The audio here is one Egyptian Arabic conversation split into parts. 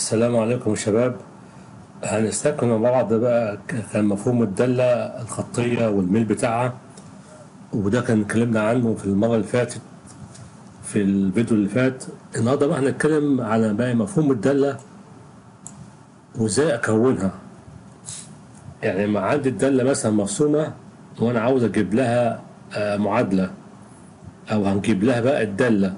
السلام عليكم يا شباب هنستكمل مع بعض بقى ك- كان مفهوم الدالة الخطية والميل بتاعها وده كان اتكلمنا عنه في المرة اللي فاتت في الفيديو اللي فات النهارده بقى هنتكلم على بقى مفهوم الدالة وازاي اكونها يعني لما عندي الدالة مثلا مرسومة وانا عاوز اجيب لها آه، معادلة او هنجيب لها بقى الدالة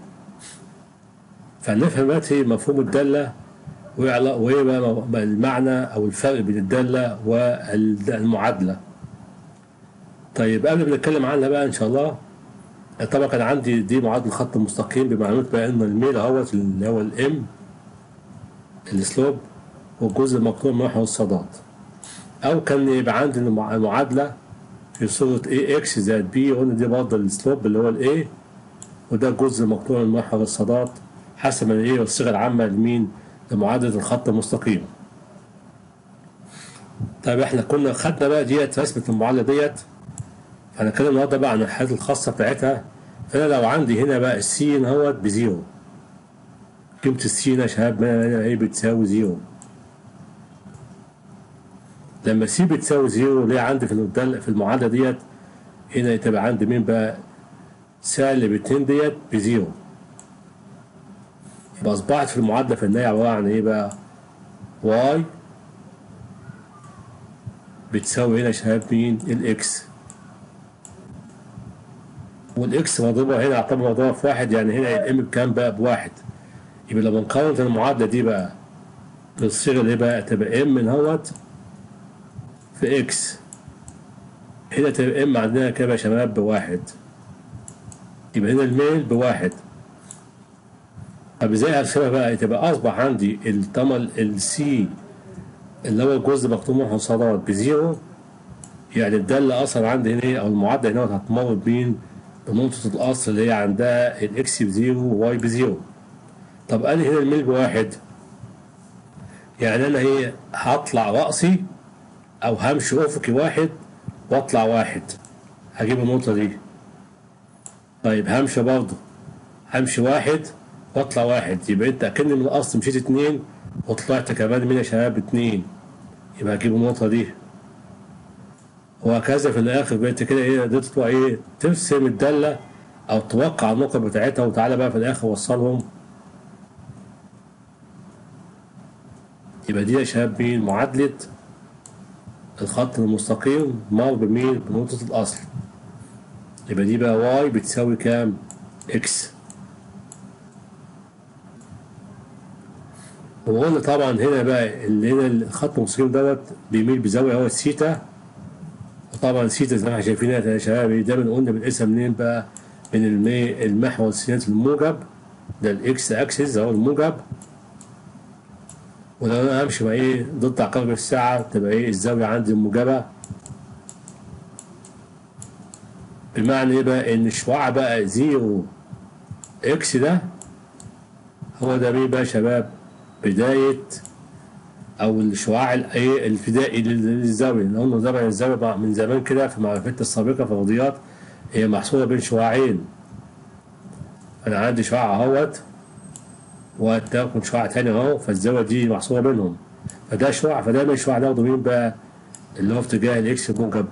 فنفهم دلوقتي مفهوم الدالة وإيه علا- وإيه بقى بقى المعنى أو الفرق بين الدالة والمعادلة. طيب قبل ما نتكلم عنها بقى إن شاء الله طبعا كان عندي دي معادلة خط مستقيم بمعلومات بقى إن الميل أهوت اللي هو الإم السلوب والجزء المقطوع من محور الصادات. أو كان يبقى عندي المع- المعادلة في صورة اي اكس زائد بي قلنا دي برضه السلوب اللي هو الاي وده الجزء المقطوع من محور الصادات حسب ما ايه الصيغه العامه لمين لمعادله الخط المستقيم طيب احنا كنا خدنا بقى ديت رسمه المعادله ديت هنتكلم النهارده بقى عن الحالات الخاصه بتاعتها فانا لو عندي هنا بقى السين اهوت بزيرو قيمه السين يا شباب هنا هنا ايه بتساوي زيرو لما سي بتساوي زيرو ليه عندي في المدل في المعادله ديت هنا تبقى عندي مين بقى سالب اتنين ديت بزيرو يبقى اصبحت في المعادله في النهايه عباره عن ايه بقى واي بتساوي هنا يا شباب مين الاكس والاكس مضروبه هنا اعتبر مضروبه في واحد يعني هنا الام بكام بقى بواحد يبقى لما نقارن المعادله دي بقى بالصيغه اللي بقى تبقى ام من هوت في اكس هنا تبقى ام عندنا كده يا شباب بواحد يبقى هنا الميل بواحد طب ازاي هرسمها بقى تبقى اصبح عندي الطمل السي اللي هو الجزء مكتوب منه صادات بزيرو يعني الدالة اصلا عندي هنا او المعادلة هنا هتمر بين بنقطة الاصل اللي هي عندها الاكس بزيرو وواي بزيرو طب انا هنا الميل بواحد يعني انا هي هطلع رأسي او همشي افقي واحد واطلع واحد هجيب النقطة دي طيب همشي برضه همشي واحد واطلع واحد يبقى انت اكن من الاصل مشيت اتنين وطلعت كمان من يا شباب اتنين يبقى هجيب النقطة دي وهكذا في الاخر بقيت كده ايه قدرت تطلع ايه ترسم الدالة او توقع النقط بتاعتها وتعالى بقى في الاخر وصلهم يبقى دي يا شباب مين معادلة الخط المستقيم مر بمين بنقطة الأصل يبقى دي بقى واي بتساوي كام؟ اكس وقلنا طبعا هنا بقى اللي هنا الخط المستقيم دوت بيميل بزاوية هو السيتا وطبعا السيتا زي ما احنا شايفين يا شباب دايما قلنا بنقيسها منين بقى؟ من المي المحور السينات الموجب ده الاكس اكسس اهو الموجب ولو انا همشي مع ايه ضد عقارب الساعة تبقى ايه الزاوية عندي موجبة بمعنى ايه بقى ان الشعاع بقى زيرو اكس ده هو ده مين بقى يا شباب بداية او الشعاع الايه الفدائي للزاوية لان قلنا طبعا الزاوية بقى من زمان كده في معرفتنا السابقة في الرياضيات هي محصورة بين شعاعين انا عندي شعاع اهوت وتاخد شعاع تاني اهو فالزاوية دي محصورة بينهم فده شعاع فدايما الشعاع ده واخده مين بقى اللي هو في اتجاه الاكس موجب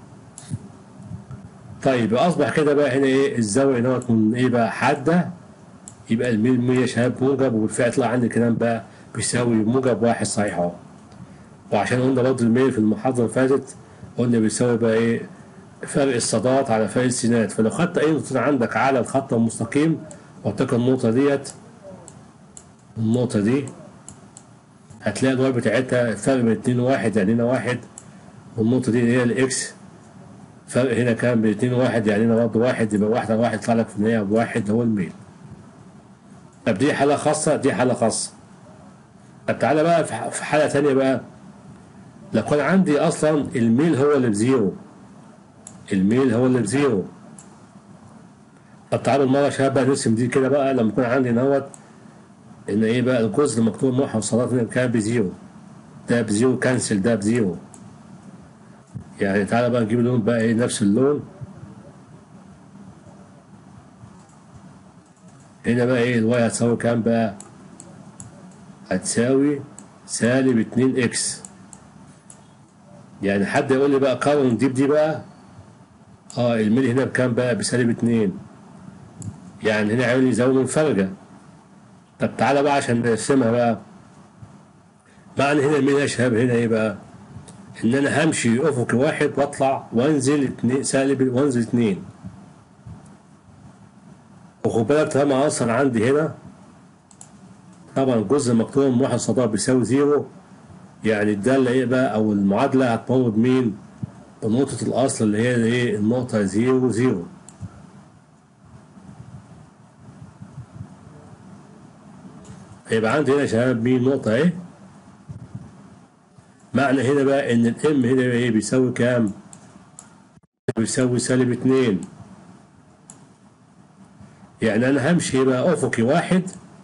طيب اصبح كده بقى هنا ايه الزاوية هنا تكون ايه بقى حادة يبقى الميل 100 شهاب موجب وبالفعل طلع عندي كلام بقى بيساوي موجب واحد صحيح اهو وعشان قلنا برضه الميل في المحاضرة اللي فاتت قلنا بيساوي بقى ايه فرق الصادات على فرق السينات فلو خدت اي نقطة عندك على الخط المستقيم وتكن النقطة ديت النقطة دي هتلاقي الواي بتاعتها فرق بين اتنين وواحد يعني هنا واحد والنقطة دي هي الإكس فرق هنا كام بين اتنين وواحد يعني هنا برضه واحد يبقى واحد على واحد يطلع لك في النهاية بواحد هو الميل طب دي حالة خاصة دي حالة خاصة طب تعالى بقى في ح- في حالة تانية بقى لو كان عندي أصلا الميل هو اللي بزيرو الميل هو اللي بزيرو طب تعالوا المرة يا شباب بقى نرسم دي كده بقى لما يكون عندي نوت ان ايه بقى الجزء المكتوب محور صلاة هنا كان بزيرو ده بزيرو كانسل ده بزيرو يعني تعالى بقى نجيب اللون بقى ايه نفس اللون هنا بقى ايه الواي هتساوي كام بقى هتساوي سالب 2 اكس يعني حد يقول لي بقى قارن دي بدي بقى اه الميل هنا بكام بقى بسالب 2 يعني هنا عامل لي زاويه منفرجه طب تعالى بقى عشان نرسمها بقى معنى هنا الميل يا شباب هنا ايه بقى ان انا همشي افقي واحد واطلع وانزل اتنين سالب وانزل اتنين وخد بالك طالما اصلا عندي هنا طبعا الجزء المكتوب من واحد صدار بيساوي زيرو يعني الدالة ايه بقى او المعادلة هتمر بمين؟ بنقطة الأصل اللي هي ايه؟ النقطة زيرو زيرو هيبقى عندي هنا يا شباب مين نقطة ايه؟ معنى هنا بقى ان الام هنا ايه بيساوي كام؟ بيساوي سالب اتنين يعني انا همشي بقى افقي واحد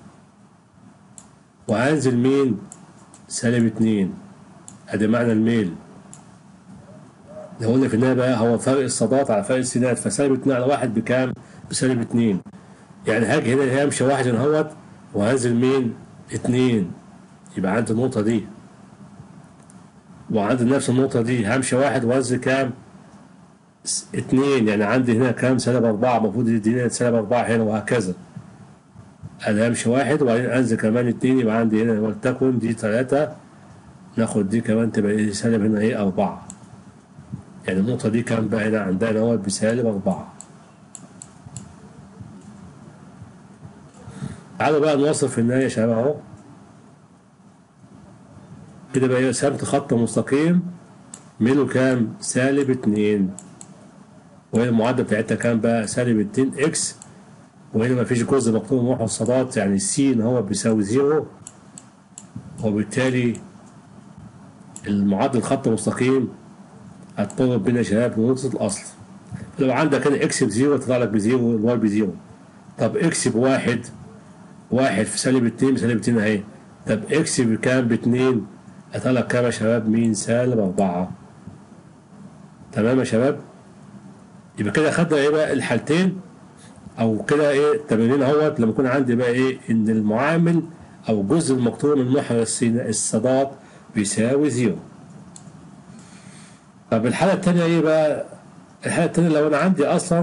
وهنزل مين؟ سالب اتنين ادي معنى الميل لو قلنا في النهاية بقى هو فرق الصادات على فرق السينات فسالب اتنين على واحد بكام؟ بسالب اتنين يعني هاجي هنا همشي واحد هنا اهوت وهنزل مين؟ اتنين يبقى عندي النقطة دي وعندي نفس النقطة دي همشي واحد وانزل كام؟ س- اتنين يعني عندي هنا كام؟ سالب أربعة المفروض يديني سالب أربعة هنا وهكذا أنا همشي واحد وبعدين أنزل كمان اتنين يبقى عندي هنا ولتكن دي تلاتة ناخد دي كمان تبقى إيه سالب هنا إيه أربعة يعني النقطة دي كام بقى هنا عندنا هو بسالب أربعة تعالوا بقى نوصل في النهاية يا شباب أهو كده بقى رسمت خط مستقيم ميله كام؟ سالب اتنين وهي المعادلة بتاعتها كام بقى؟ سالب اتنين اكس وهنا مفيش جزء مكتوب من محصلات يعني السين هو بيساوي زيرو وبالتالي المعادلة خط مستقيم هتطلب بين يا شباب نقطة الأصل لو عندك هنا اكس بزيرو تطلع لك بزيرو والواي بزيرو طب اكس بواحد واحد في سالب اتنين بسالب اتنين اهي طب اكس بكام باتنين هيطلع لك كام يا شباب مين سالب أربعة تمام يا شباب يبقى كده خدنا ايه بقى الحالتين او كده ايه التمرين اهوت لما يكون عندي بقى ايه ان المعامل او الجزء المكتوب من محور السين- الصادات بيساوي زيرو طب الحالة التانية ايه بقى الحالة التانية لو انا عندي اصلا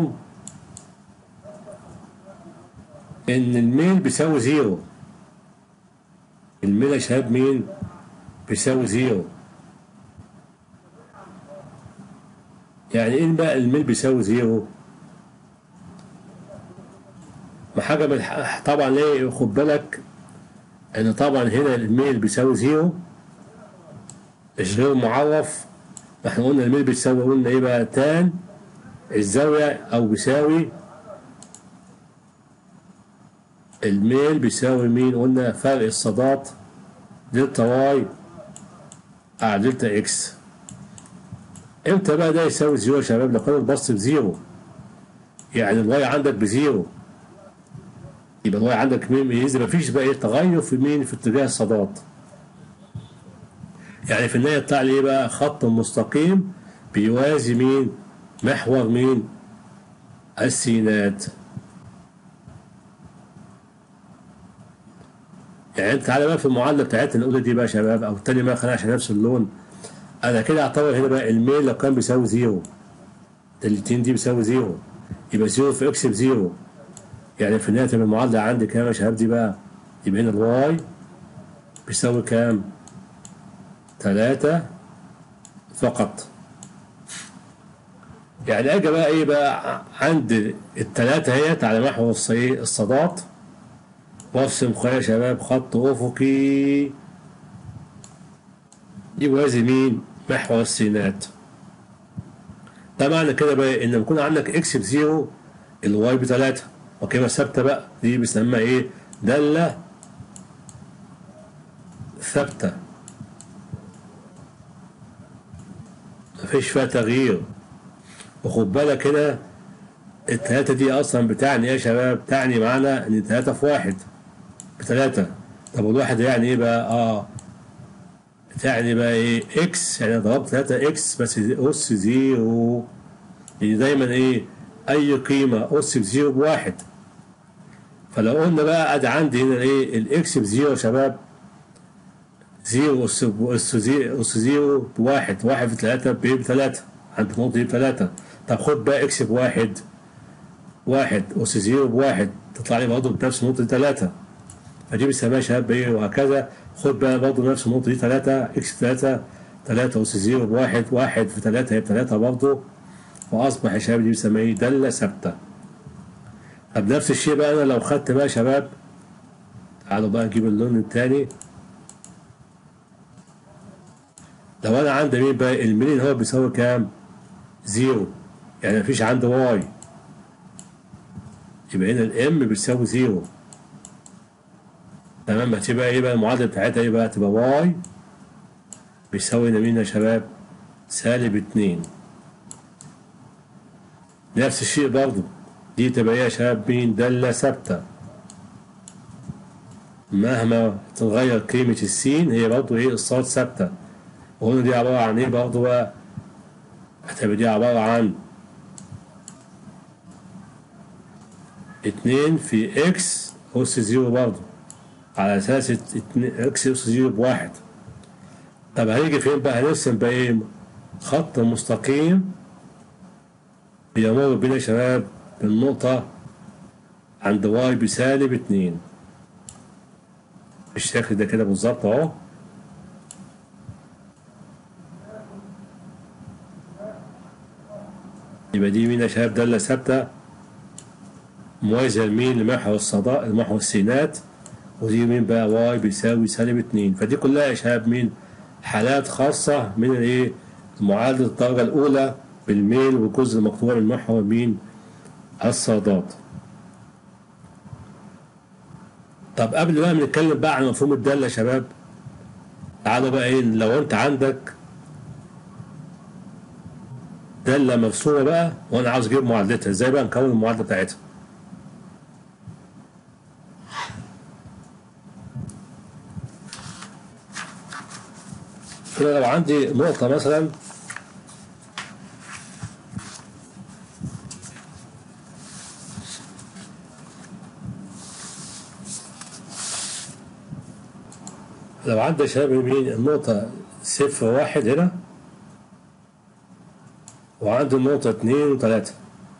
ان الميل بيساوي زيرو الميل يا شباب مين بيساوي زيرو يعني ايه بقى الميل بيساوي زيرو ما حاجة من الح- طبعا ليه خد بالك ان طبعا هنا الميل بيساوي زيرو مش غير معرف ما احنا قلنا الميل بيساوي قلنا ايه بقى تان الزاوية او بيساوي الميل بيساوي مين قلنا فرق الصادات دلتا واي على دلتا اكس امتى بقى ده يساوي زيرو يا شباب لو كان البسط بزيرو يعني الواي عندك بزيرو يبقى الواي عندك مين بينزل مفيش بقى ايه تغير في مين في اتجاه الصادات يعني في النهايه يطلع لي ايه بقى خط مستقيم بيوازي مين محور مين السينات يعني انت تعالى بقى في المعادله بتاعتنا الاولى دي بقى يا شباب او الثانيه بقى خلينا عشان نفس اللون انا كده اعتبر هنا بقى الميل لو كان بيساوي زيرو الاتنين دي بيساوي زيرو يبقى زيرو في اكس بزيرو يعني في النهايه تبقى المعادله عندي كام يا شباب دي بقى يبقى هنا الواي بيساوي كام؟ تلاتة فقط يعني اجي بقى ايه بقى عند التلاتة اهيت على محور الصي- الصادات وارسم خير يا شباب خط افقي يوازي مين؟ محور السينات ده معنى كده بقى ان لما يكون عندك اكس بزيرو الواي بتلاتة وقيمة ثابتة بقى دي بيسموها ايه؟ دالة ثابتة مفيش فيها تغيير وخد بالك هنا التلاتة دي أصلا بتعني إيه يا شباب؟ تعني معانا إن تلاتة في واحد بتلاتة طب والواحد يعني إيه بقى؟ آه تعني بقى إيه؟ إكس يعني ضربت تلاتة إكس بس أس زيرو يعني دايما إيه؟ أي قيمة أس بزيرو بواحد فلو قلنا بقى أدي عندي هنا إيه؟ الإكس بزيرو يا شباب زيرو أس أس زيرو أس زيرو بواحد واحد في تلاتة ب بتلاتة عند النقطة دي بتلاتة طب خد بقى إكس بواحد واحد أس زيرو بواحد تطلع لي برضه بنفس النقطة دي تلاتة فدي بنسميها يا شباب إيه وهكذا خد بقى برضه نفس النقطة دي تلاتة إكس في تلاتة تلاتة أس زيرو بواحد واحد في تلاتة هي بتلاتة برضه فأصبح يا شباب دي بنسميها إيه دالة ثابتة طب نفس الشيء بقى أنا لو خدت بقى يا شباب تعالوا بقى نجيب اللون التاني لو انا عندي مين بقى الميلين هو بيساوي كام زيرو يعني مفيش عندي واي يبقى هنا الام بتساوي زيرو تمام هتبقى ايه بقى المعادله بتاعتها ايه بقى تبقى واي بيساوي هنا مين يا شباب سالب اتنين نفس الشيء برضو دي تبقى ايه يا شباب مين دالة ثابتة مهما تتغير قيمة السين هي برضو ايه الصاد ثابتة وهنا دي عبارة عن ايه برضو بقى هتبقى دي عبارة عن اتنين في اكس أس زيرو برضو على أساس اتنين اكس أس زيرو بواحد طب هنيجي فين بقى هنرسم بقى ايه خط مستقيم بيمر بين يا شباب بالنقطة عند واي بسالب اتنين بالشكل ده كده بالظبط اهو يبقى دي مين يا شباب دالة ثابتة موازية لمين لمحور الصداء لمحور السينات ودي مين بقى واي بيساوي سالب اتنين فدي كلها يا شباب مين حالات خاصة من الايه معادلة الدرجة الأولى بالميل والجزء المقطوع من محور مين الصادات طب قبل بقى ما نتكلم بقى عن مفهوم الدالة يا شباب تعالوا بقى ايه لو انت عندك دالة مرسومة بقى وانا عاوز اجيب معادلتها ازاي بقى نكون المعادلة بتاعتها كده لو عندي نقطة مثلا لو عندي شباب يمين النقطة صفر واحد هنا وعندي النقطة اتنين وتلاتة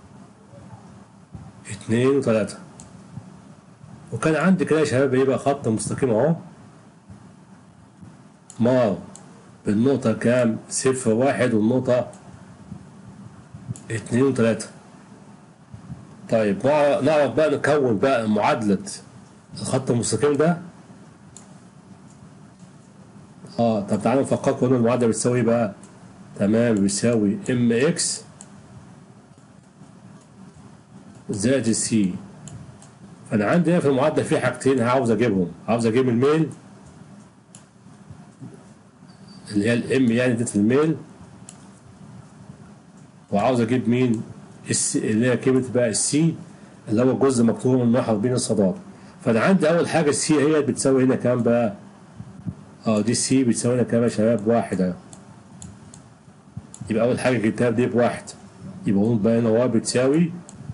اتنين وتلاتة وكان عندي كده يا شباب يبقى خط مستقيم اهو مار بالنقطة كام صفر واحد والنقطة اتنين وتلاتة طيب نعرف نعرف بقى نكون بقى معادلة الخط المستقيم ده اه طب تعالوا نفكركم هنا المعادلة بتساوي بقى تمام بيساوي ام اكس زائد السي فانا عندي هنا في المعادلة في حاجتين عاوز اجيبهم عاوز اجيب الميل اللي هي الام يعني ديت الميل وعاوز اجيب مين السي اللي هي كلمة بقى السي اللي هو الجزء مكتوب من محور بين الصادات فانا عندي اول حاجة السي هي بتساوي هنا كام بقى اه دي السي بتساوي هنا كام يا شباب واحد اهي يبقى اول حاجة جبتها دي بواحد يبقى نقول بقى هنا واي بتساوي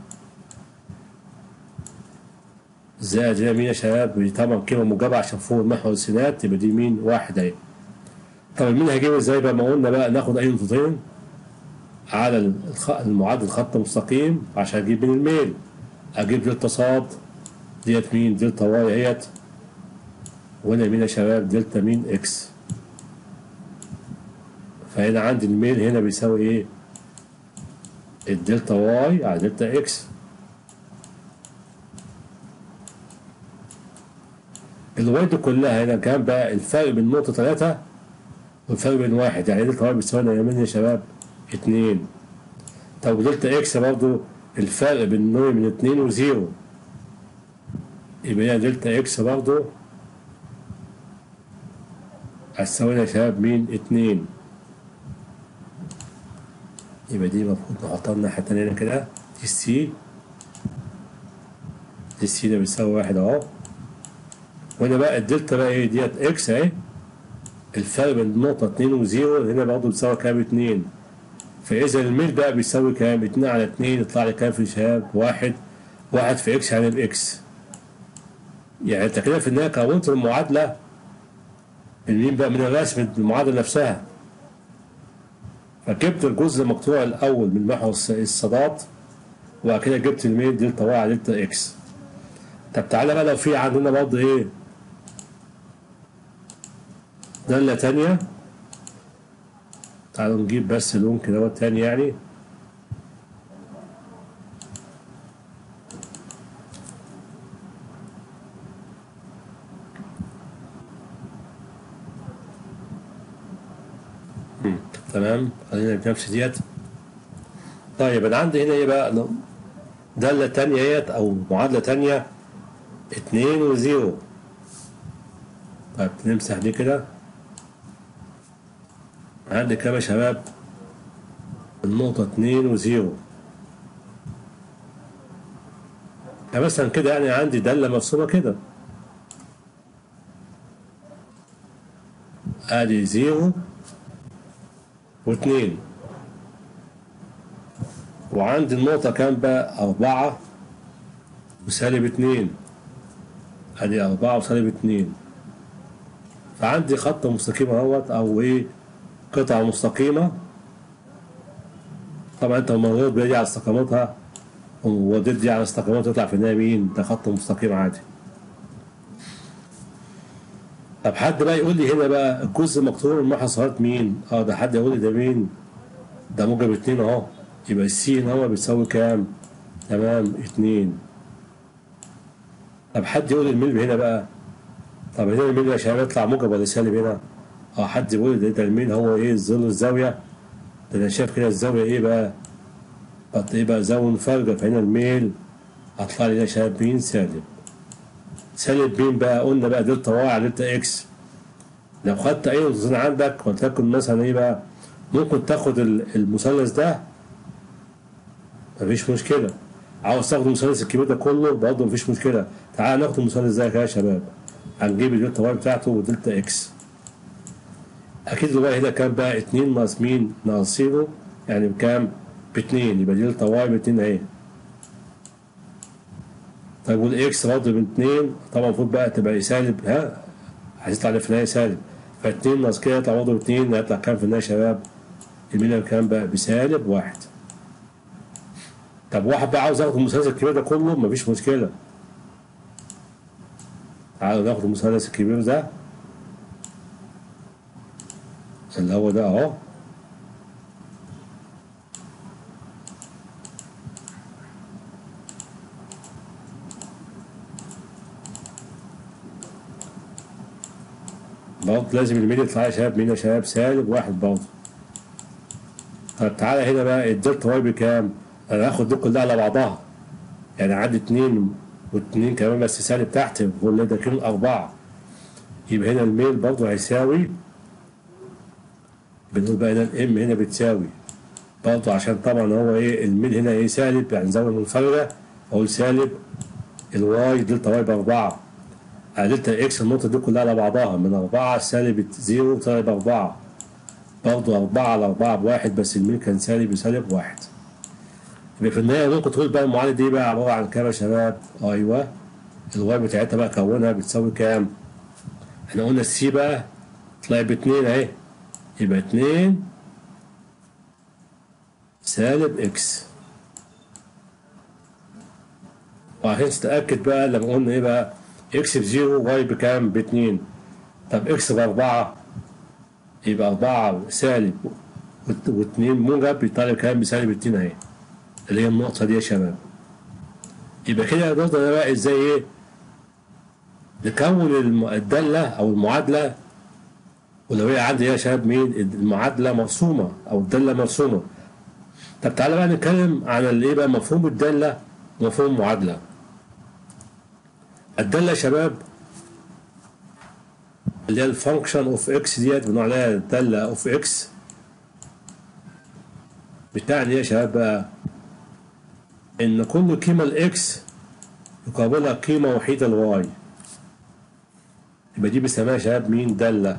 زائد هنا مين يا شباب دي طبعا كلمة موجبة عشان فوق المحور السينات يبقى دي مين واحد اهي طب مين هجيبه ازاي بقى ما قلنا بقى ناخد اي نقطتين على الخ... المعادل خط مستقيم عشان اجيب من الميل اجيب دلتا صاد ديت مين دلتا واي اهيت وهنا مين يا شباب دلتا مين اكس فهنا عندي الميل هنا بيساوي ايه الدلتا واي على دلتا اكس الواي دي كلها هنا كام بقى الفرق بين نقطة تلاتة والفرق بين واحد يعني دلتا واي بتساوي يمين يا شباب اتنين طب دلتا اكس برضو الفرق بين نوع من اتنين وزيرو يبقى هنا دلتا اكس برضو هتساوي يا شباب مين اتنين يبقى دي المفروض نحطها الناحية التانية هنا كده دي السي دي السي ده بيساوي واحد اهو وهنا بقى الدلتا بقى ايه ديت اكس اهي الفرق بين النقطة اتنين وزيرو هنا برضه بتساوي كام اتنين فإذا الميل بقى بيساوي كام اتنين على اتنين يطلع لي كام في شباب واحد واحد في اكس يعني الاكس يعني انت كده في النهاية كونت المعادلة المين بقى من الرسم المعادلة نفسها فجبت الجزء المقطوع الأول من محور الص- الصادات وبعد كده جبت المين دلتا واي على دلتا اكس طب تعالى بقى لو في عندنا برضه ايه دالة تانية تعالوا نجيب بس لون كده تاني يعني مم، تمام خلينا بنفس ديت طيب انا عندي هنا ايه بقى دالة تانية اهيت او معادلة تانية اتنين وزيرو طيب نمسح دي كده عندي كام يا شباب النقطة اتنين وزيرو فمثلا كده يعني عندي دالة مرسومة كده ادي زيرو واتنين وعندي النقطة كام بقى أربعة وسالب اتنين ادي أربعة وسالب اتنين فعندي خط مستقيم اهوت أو إيه قطعة مستقيمة طبعا أنت لما مريت بيجي على استقامتها ووديت دي على استقامتها تطلع في النهاية مين؟ ده خط مستقيم عادي طب حد بقى يقول لي هنا بقى الجزء المقطوع من محور صارت مين؟ اه ده حد يقول لي ده مين؟ ده موجب اتنين اهو يبقى السين هو بتساوي كام؟ تمام اتنين طب حد يقول الميل هنا بقى طب هنا الميل يا شباب يطلع موجب ولا سالب هنا؟ اه حد يقول ده, ده الميل هو ايه ظل الزاوية ده انا شايف كده الزاوية ايه بقى؟ بقت ايه بقى زاوية منفرجة فهنا الميل هطلع لي ده يا شباب مين سالب سالب مين بقى قلنا بقى دلتا واي على دلتا اكس لو خدت اي نقطتين عندك ولتكن مثلا ايه بقى ممكن تاخد ال- المثلث ده مفيش مشكلة عاوز تاخد المثلث الكبير ده كله برضه مفيش مشكلة تعال ناخد المثلث ده كده يا شباب هنجيب الدلتا واي بتاعته ودلتا اكس اكيد الواي هنا كام بقى اتنين ناقص مين ناقص زيرو يعني بكام باتنين يبقى دلتا واي باتنين اهي طيب والاكس برضه باتنين طبعا المفروض بقى تبقى سالب ها هتطلع لي في النهايه سالب فاتنين ناقص كده يطلع برضه باتنين هيطلع كام في النهايه يا شباب؟ الميليون كام بقى بسالب واحد طب واحد بقى عاوز ياخد المثلث الكبير ده كله مفيش مشكله تعالوا ناخد المثلث الكبير ده اللي هو ده اهو برضه لازم الميل يطلع يا شباب مين يا شباب سالب واحد برضه طب تعالى هنا بقى الدلتا واي بكام؟ انا هاخد دي كلها على بعضها يعني عندي اتنين واتنين كمان بس سالب تحت كل ده كده أربعة يبقى هنا الميل برضه هيساوي بنقول بقى هنا الام هنا بتساوي برضه عشان طبعا هو ايه الميل هنا ايه سالب يعني زاوية منفردة أقول سالب الواي دلتا واي بأربعة دلتا اكس النقطة دي كلها على بعضها من أربعة سالب زيرو سالب أربعة برضه أربعة على أربعة بواحد بس الميل كان سالب بسالب واحد يبقى في النهاية ممكن تقول بقى المعادلة دي بقى عبارة عن كام يا شباب؟ أيوه الواي بتاعتها بقى كونها بتساوي كام؟ احنا قلنا السي بقى طلعت باتنين أهي يبقى اتنين سالب اكس وعشان تتأكد بقى لما قلنا ايه بقى اكس بزيرو واي بكام؟ باتنين طب اكس بأربعة يبقى أربعة سالب وات- واتنين موجب يطلع كام بسالب اتنين أهي اللي هي النقطة دي يا شباب يبقى كده نقدر بقى ازاي ايه نكون الم- الدالة أو المعادلة ولو هي عندي يا شباب مين المعادلة مرسومة أو الدالة مرسومة طب تعالى بقى نتكلم عن الايه بقى مفهوم الدالة ومفهوم المعادلة الدالة يا شباب اللي هي الفانكشن اوف اكس ديت بنقول عليها الدالة اوف اكس بتعني ايه يا شباب بقى ان كل قيمة الاكس يقابلها قيمة وحيدة الواي يبقى دي بنسميها يا شباب مين دالة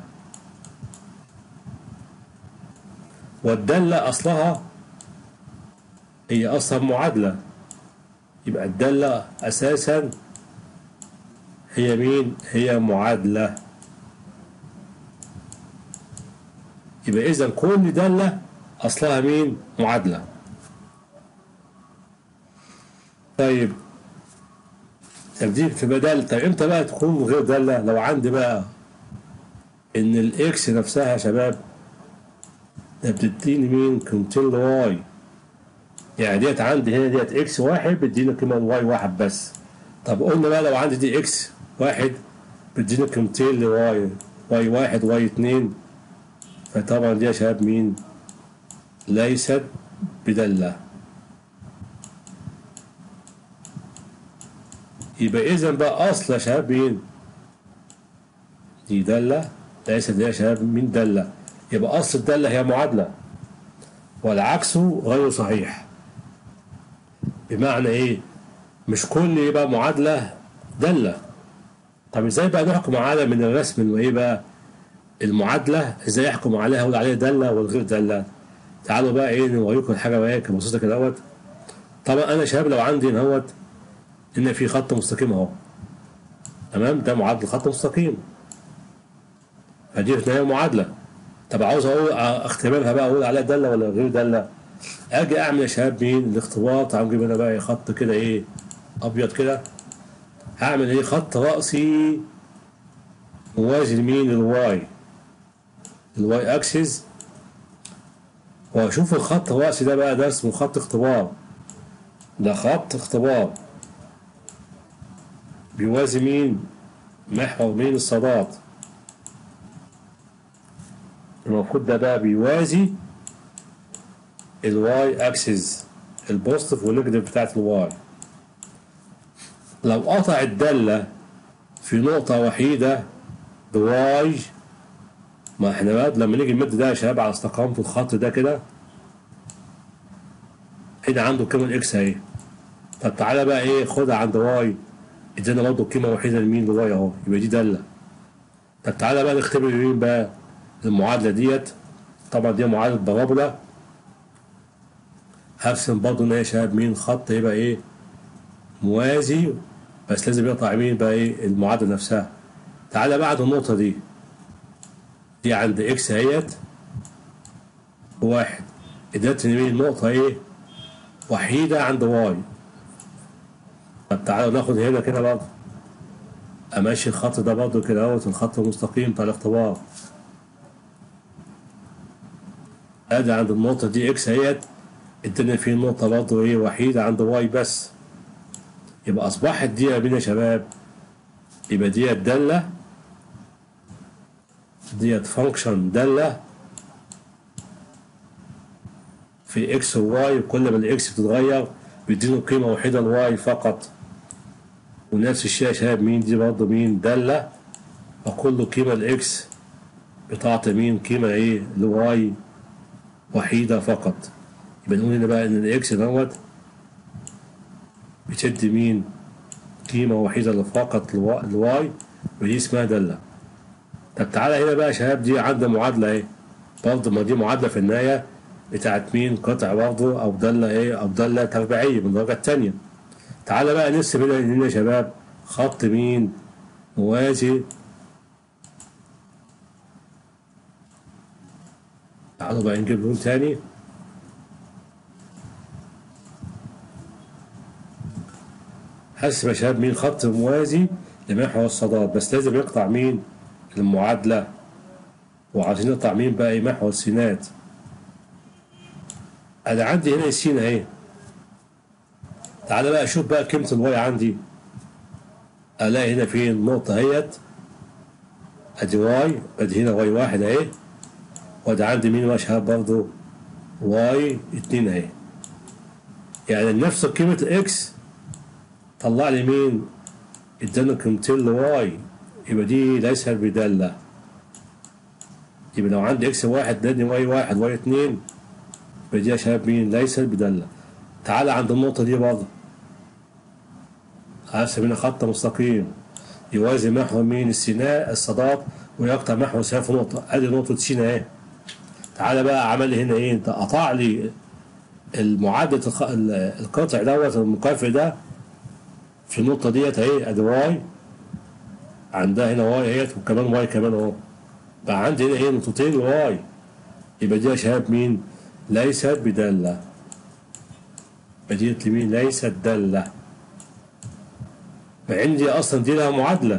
والدالة أصلها هي أصلا معادلة يبقى الدالة أساسا هي مين؟ هي معادلة يبقى اذا كل داله اصلها مين معادله طيب طب دي في بدل طيب امتى بقى تكون غير داله لو عندي بقى ان الاكس نفسها يا شباب ده بتديني مين قيمتين لواي يعني ديت عندي هنا ديت اكس واحد بتديني قيمه واي واحد بس طب قلنا بقى لو عندي دي اكس واحد بتديني قيمتين لواي واي واحد واي اتنين فطبعا دي يا شباب مين ليست بدالة يبقى إذا بقى أصل يا شباب مين دي دالة ليست دي يا شباب مين دالة يبقى أصل الدالة هي معادلة والعكس غير صحيح بمعنى إيه مش كل يبقى معادلة دالة طب ازاي بقى نحكم على من الرسم انه ايه بقى المعادله ازاي احكم عليها اقول عليها داله والغير داله تعالوا بقى ايه نوريكم الحاجه بقى كده بسيطه كده اهوت طبعا انا شباب لو عندي هنا اهوت ان في خط مستقيم اهو تمام ده معادله خط مستقيم فدي في النهايه معادله طب عاوز اقول اختبرها بقى اقول عليها داله ولا غير داله اجي اعمل يا شباب مين الاختبار تعالوا نجيب هنا بقى خط كده ايه ابيض كده هعمل ايه خط رأسي موازي لمين الواي الواي اكسس واشوف الخط الرأسي ده بقى ده اسمه خط اختبار ده خط اختبار بيوازي مين محور مين الصادات المفروض ده بقى بيوازي الواي اكسس البوزيتيف والنيجاتيف بتاعت الواي لو قطع الدالة في نقطة وحيدة بواي ما احنا بقى لما نيجي نمد ده يا شباب على استقامة الخط ده كده هنا عنده قيمة الاكس اهي طب تعالى بقى ايه خدها عند واي ادينا برضه قيمة وحيدة لمين لواي اهو يبقى دي دالة طب تعالى بقى نختبر مين بقى المعادلة ديت طبعا دي معادلة بارابولا هرسم برضه ان هي يا شباب مين خط يبقى ايه موازي بس لازم يقطع مين بقى ايه المعادلة نفسها تعالى بعد النقطة دي دي عند اكس اهيت واحد ادتني مين النقطة ايه وحيدة عند واي طب تعالوا ناخد هنا كده برضه امشي الخط ده برضه كده اهوت الخط المستقيم بتاع الاختبار ادي عند النقطة دي اكس اهيت ادتني فيه نقطة برضه ايه وحيدة عند واي بس يبقى اصبحت دي يا بينا يا شباب يبقى ديت دالة ديت فانكشن دالة في اكس وواي وكل ما الاكس بتتغير بيديله قيمة وحيدة لواي فقط ونفس الشيء يا شباب مين دي برضه مين دالة وكل قيمة الاكس بتعطي مين قيمة ايه لواي وحيدة فقط يبقى نقول هنا بقى ان الاكس دوت بتدي مين قيمة وحيدة فقط لواي ودي اسمها دالة طب تعالى هنا بقى يا شباب دي عندنا معادلة ايه برضه ما دي معادلة في النهاية بتاعت مين قطع برضه أو دالة ايه أو دالة تربيعية من الدرجة التانية تعالى بقى نرسم هنا هنا يا شباب خط مين موازي تعالوا بقى نجيب لون تاني حسب يا شباب مين خط موازي لمحور الصادات بس لازم يقطع مين المعادلة وعايزين نقطع مين بقى ايه محور السينات انا عندي هنا السين اهي تعالى بقى اشوف بقى قيمة الواي عندي الاقي هنا في النقطة اهيت ادي واي ادي هنا واي واحد اهي وادي عندي مين يا شباب برضه واي اتنين اهي يعني نفس قيمة الاكس طلع لي مين ادانا قيمتين لواي يبقى دي ليس بدالة يبقى لو عندي اكس واحد اداني واي واحد واي اتنين يبقى دي يا شباب مين ليس بدالة تعالى عند النقطة دي برضه هرسم هنا خط مستقيم يوازي محور مين السيناء الصادات ويقطع محور سيناء في نقطة ادي نقطة سيناء اهي تعالى بقى عمل لي هنا ايه انت قطع لي المعادلة القطع دوت المكافئ ده في النقطة ديت اهي ادي واي عندها هنا واي اهيت وكمان واي كمان اهو بقى عندي هنا ايه نقطتين واي يبقى دي يا شباب مين ليست بدالة مدينة اليمين ليست دالة مع ان دي اصلا دي لها معادلة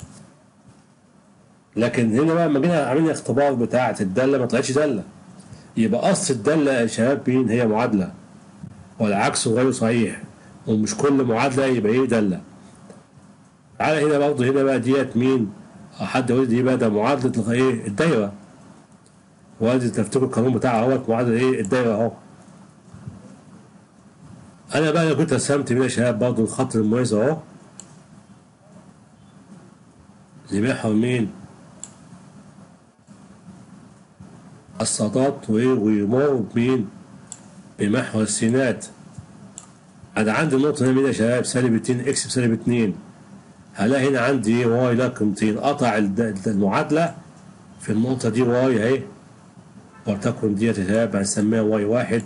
لكن هنا بقى لما جينا عملنا اختبار بتاعة الدالة ما طلعتش دالة يبقى اصل الدالة يا شباب مين هي معادلة والعكس غير صحيح ومش كل معادلة يبقى ايه دالة تعالى هنا برضه هنا بقى ديت مين حد يقول دي بقى ده معادلة ايه الدايرة وادي تفتكر القانون بتاعها اهوت معادلة ايه الدايرة اهو انا بقى كنت رسمت بيه يا شباب برضه الخط المميز اهو لمحور مين الساطات وايه ويمر بمين بمحور السينات انا عندي النقطة هنا مين يا شباب سالب 2 اكس بسالب 2 هلاقي هنا عندي واي لا قيمتين قطع المعادلة في النقطة دي واي اهي ولتكن ديت يا شباب هنسميها واي واحد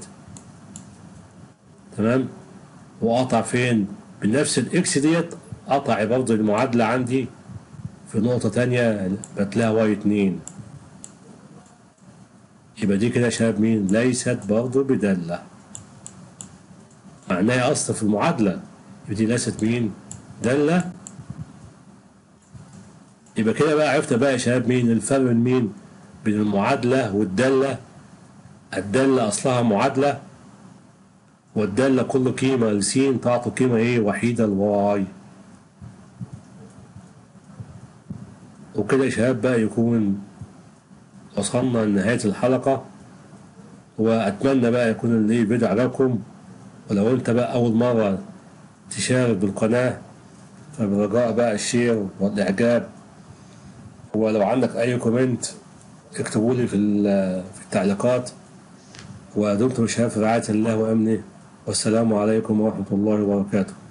تمام وقطع فين بنفس الاكس ديت قطع برضه المعادلة عندي في نقطة تانية بتلاقيها واي اتنين يبقى دي كده يا شباب مين ليست برضه بدالة معناها أصل في المعادلة يبقى دي ليست مين دالة يبقى كده بقى عرفت بقى يا شباب مين الفرق بين مين بين المعادلة والدالة الدالة أصلها معادلة والدالة كل قيمة لس تعطي قيمة إيه وحيدة لواي وكده يا شباب بقى يكون وصلنا لنهاية الحلقة وأتمنى بقى يكون الفيديو عجبكم ولو أنت بقى أول مرة تشارك بالقناة فبرجاء بقى الشير والإعجاب ولو عندك أي كومنت اكتبوا لي في في التعليقات ودمتم شباب في رعاية الله وأمنه والسلام عليكم ورحمة الله وبركاته